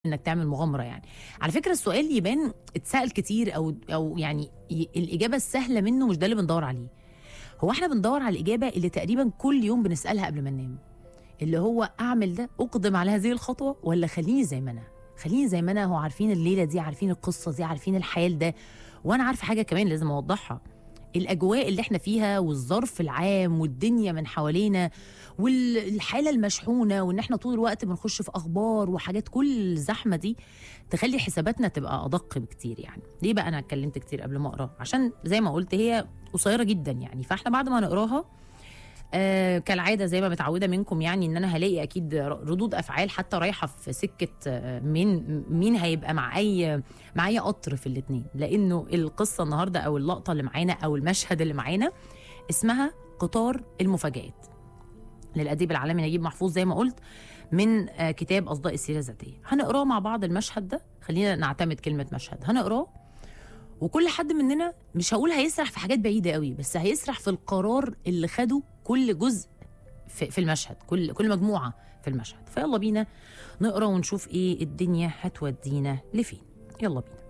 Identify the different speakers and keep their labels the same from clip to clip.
Speaker 1: انك تعمل مغامره يعني على فكره السؤال يبان اتسال كتير او او يعني ي- الاجابه السهله منه مش ده اللي بندور عليه هو احنا بندور على الاجابه اللي تقريبا كل يوم بنسالها قبل ما ننام اللي هو اعمل ده اقدم على هذه الخطوه ولا خليني زي ما انا خليني زي ما انا هو عارفين الليله دي عارفين القصه دي عارفين الحياه ده وانا عارفه حاجه كمان لازم اوضحها الاجواء اللي احنا فيها والظرف العام والدنيا من حوالينا والحاله المشحونه وان احنا طول الوقت بنخش في اخبار وحاجات كل الزحمه دي تخلي حساباتنا تبقى ادق بكتير يعني ليه بقى انا اتكلمت كتير قبل ما اقرا عشان زي ما قلت هي قصيره جدا يعني فاحنا بعد ما نقراها آه كالعاده زي ما متعوده منكم يعني ان انا هلاقي اكيد ردود افعال حتى رايحه في سكه آه مين مين هيبقى مع اي مع اي قطر في الاثنين لانه القصه النهارده او اللقطه اللي معانا او المشهد اللي معانا اسمها قطار المفاجآت للأديب العالمي نجيب محفوظ زي ما قلت من آه، كتاب أصداء السيرة الذاتية هنقراه مع بعض المشهد ده خلينا نعتمد كلمة مشهد هنقراه وكل حد مننا مش هقول هيسرح في حاجات بعيدة قوي بس هيسرح في القرار اللي خده كل جزء في, في المشهد كل كل مجموعة في المشهد فيلا بينا نقرا ونشوف ايه الدنيا هتودينا لفين يلا بينا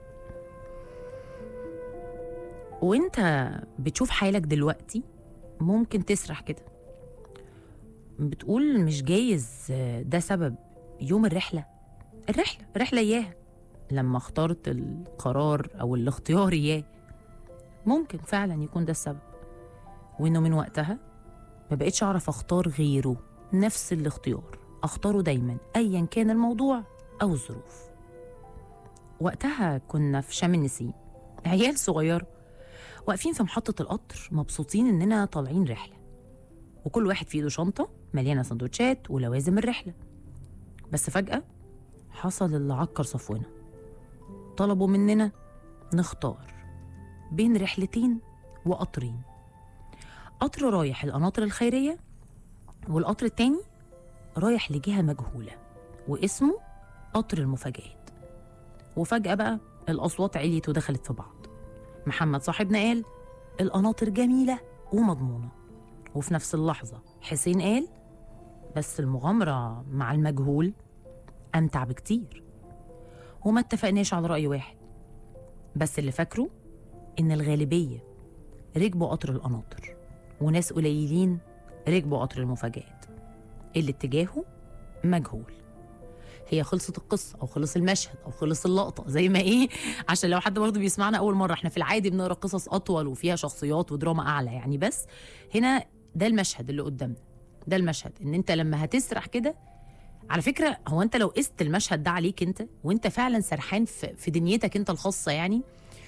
Speaker 1: وانت بتشوف حالك دلوقتي ممكن تسرح كده بتقول مش جايز ده سبب يوم الرحلة الرحلة الرحلة إياها لما اخترت القرار أو الاختيار إياه ممكن فعلا يكون ده السبب وإنه من وقتها ما بقتش أعرف أختار غيره نفس الاختيار أختاره دايما أيا كان الموضوع أو الظروف وقتها كنا في شام النسيم عيال صغيرة واقفين في محطة القطر مبسوطين إننا طالعين رحلة وكل واحد في ايده شنطة مليانة سندوتشات ولوازم الرحلة بس فجأة حصل اللي عكر صفونا طلبوا مننا نختار بين رحلتين وقطرين قطر رايح القناطر الخيرية والقطر التاني رايح لجهة مجهولة واسمه قطر المفاجآت وفجأة بقى الأصوات عليت ودخلت في بعض محمد صاحبنا قال القناطر جميلة ومضمونة وفي نفس اللحظة حسين قال بس المغامرة مع المجهول أمتع بكتير وما اتفقناش على رأي واحد بس اللي فاكره إن الغالبية ركبوا قطر القناطر وناس قليلين ركبوا قطر المفاجآت اللي اتجاهه مجهول هي خلصت القصة أو خلص المشهد أو خلص اللقطة زي ما إيه عشان لو حد برضه بيسمعنا أول مرة إحنا في العادي بنقرا قصص أطول وفيها شخصيات ودراما أعلى يعني بس هنا ده المشهد اللي قدامنا ده المشهد ان انت لما هتسرح كده على فكره هو انت لو قست المشهد ده عليك انت وانت فعلا سرحان في, في دنيتك انت الخاصه يعني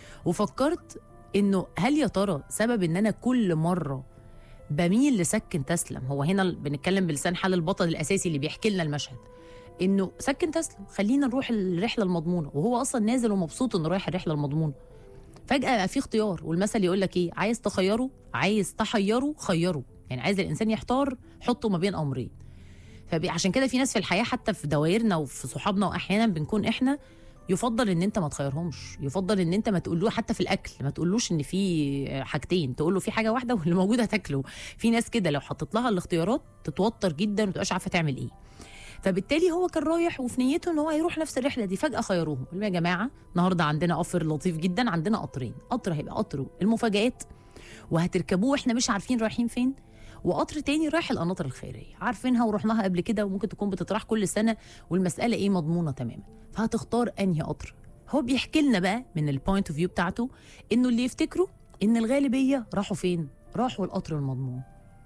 Speaker 1: وفكرت انه هل يا ترى سبب ان انا كل مره بميل لسكن تسلم هو هنا بنتكلم بلسان حال البطل الاساسي اللي بيحكي لنا المشهد انه سكن تسلم خلينا نروح الرحله المضمونه وهو اصلا نازل ومبسوط انه رايح الرحله المضمونه فجاه بقى في اختيار والمثل يقول لك ايه عايز تخيره عايز تحيره خيره يعني عايز الانسان يحتار حطه ما بين امرين فعشان كده في ناس في الحياه حتى في دوائرنا وفي صحابنا واحيانا بنكون احنا يفضل ان انت ما تخيرهمش يفضل ان انت ما تقولوه حتى في الاكل ما تقولوش ان في حاجتين تقول له في حاجه واحده واللي موجود هتاكله في ناس كده لو حطيت لها الاختيارات تتوتر جدا وما تبقاش عارفه تعمل ايه فبالتالي هو كان رايح وفي نيته ان هو هيروح نفس الرحله دي فجاه خيروه قالوا له يا جماعه النهارده عندنا اوفر لطيف جدا عندنا قطرين قطر هيبقى قطر المفاجآت وهتركبوه واحنا مش عارفين رايحين فين وقطر تاني رايح القناطر الخيريه عارفينها ورحناها قبل كده وممكن تكون بتطرح كل سنه والمساله ايه مضمونه تماما فهتختار انهي قطر هو بيحكي لنا بقى من البوينت اوف فيو بتاعته انه اللي يفتكروا ان الغالبيه راحوا فين راحوا القطر المضمون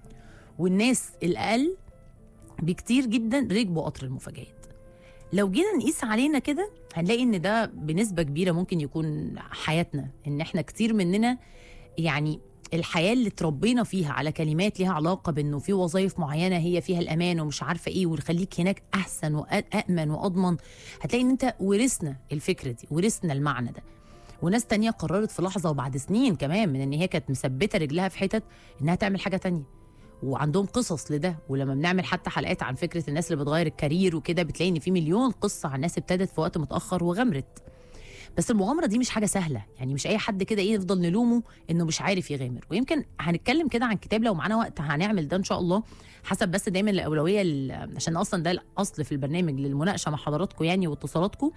Speaker 1: والناس الاقل بكتير جدا ركبوا قطر المفاجآت لو جينا نقيس علينا كده هنلاقي ان ده بنسبه كبيره ممكن يكون حياتنا ان احنا كتير مننا يعني الحياه اللي اتربينا فيها على كلمات ليها علاقه بانه في وظائف معينه هي فيها الامان ومش عارفه ايه ويخليك هناك احسن وامن واضمن هتلاقي ان انت ورثنا الفكره دي ورثنا المعنى ده وناس تانية قررت في لحظة وبعد سنين كمان من ان هي كانت مثبتة رجلها في حتت انها تعمل حاجة تانية وعندهم قصص لده ولما بنعمل حتى حلقات عن فكرة الناس اللي بتغير الكارير وكده بتلاقي ان في مليون قصة عن ناس ابتدت في وقت متأخر وغمرت بس المغامره دي مش حاجه سهله يعني مش اي حد كده ايه نفضل نلومه انه مش عارف يغامر ويمكن هنتكلم كده عن كتاب لو معانا وقت هنعمل ده ان شاء الله حسب بس دايما الاولويه لل- عشان اصلا ده الاصل في البرنامج للمناقشه مع حضراتكم يعني واتصالاتكم